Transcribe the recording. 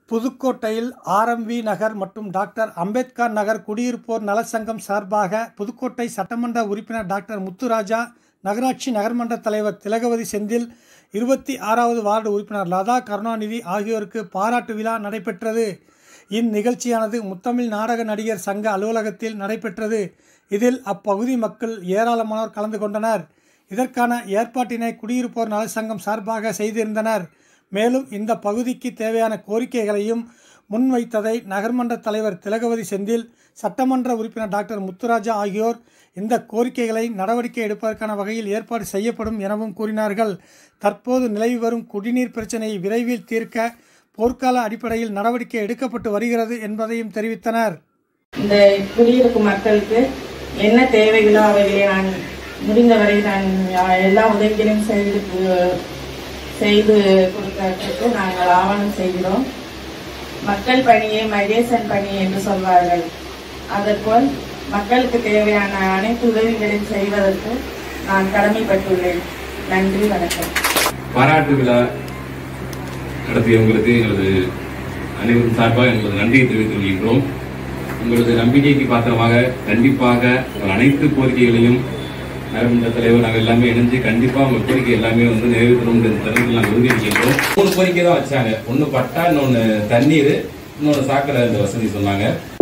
புதுக்கோட்டையில் ஆர்எம்வி நகர் மற்றும் டாக்டர் அம்பேத்கர் நகர் குடியிருப்போர் நலச்சங்கம் சார்பாக புதுக்கோட்டை சட்டமன்ற உறுப்பினர் டாக்டர் முத்துராஜா நகராட்சி நகர்மன்ற தலைவர் திலகவதி செந்தில் இருபத்தி ஆறாவது வார்டு உறுப்பினர் லதா கருணாநிதி ஆகியோருக்கு பாராட்டு விழா நடைபெற்றது இந்நிகழ்ச்சியானது முத்தமிழ் நாடக நடிகர் சங்க அலுவலகத்தில் நடைபெற்றது இதில் அப்பகுதி மக்கள் ஏராளமானோர் கலந்து கொண்டனர் இதற்கான ஏற்பாட்டினை குடியிருப்போர் நலச்சங்கம் சார்பாக செய்திருந்தனர் மேலும் இந்த பகுதிக்கு தேவையான கோரிக்கைகளையும் முன்வைத்ததை நகர்மன்ற தலைவர் திலகவதி செந்தில் சட்டமன்ற உறுப்பினர் டாக்டர் முத்துராஜா ஆகியோர் இந்த கோரிக்கைகளை நடவடிக்கை எடுப்பதற்கான வகையில் ஏற்பாடு செய்யப்படும் எனவும் கூறினார்கள் தற்போது நிலவி வரும் குடிநீர் பிரச்சினையை விரைவில் தீர்க்க போர்க்கால அடிப்படையில் நடவடிக்கை எடுக்கப்பட்டு வருகிறது என்பதையும் தெரிவித்தனர் இந்த குடியிருக்கும் மக்களுக்கு என்ன தேவைகளோ அவைகளை நான் முடிந்தவரை நான் எல்லா உதவிகளையும் செய்து கு- செய்து கொடுக்கறதுக்கு நாங்கள் ஆவணம் செய்கிறோம் மக்கள் பணியே மகேசன் பணி என்று சொல்வார்கள் அதற்போல் மக்களுக்கு தேவையான அனைத்து உதவிகளையும் செய்வதற்கு நான் கடமைப்பட்டுள்ளேன் நன்றி வணக்கம் பாராட்டு விழா நடத்தியவங்களுக்கு எங்களது அனைவரும் சார்பாக எங்களது நன்றியை தெரிவித்துக் கொள்கின்றோம் உங்களது நம்பிக்கைக்கு பாத்திரமாக கண்டிப்பாக உங்கள் அனைத்து கோரிக்கைகளையும் நகர்மன்ற தலைவர் நாங்கள் எல்லாமே இணைஞ்சு கண்டிப்பா உங்க கோரிக்கை எல்லாமே வந்து நிறைவேற்றணும் இந்த தருணத்தில் நாங்கள் உறுதியளிக்கின்றோம் மூணு கோரிக்கை தான் வச்சாங்க ஒன்னு பட்டா இன்னொன்னு தண்ணீர் இன்னொன்னு சாக்கடை இந்த வசதி சொன்னாங்க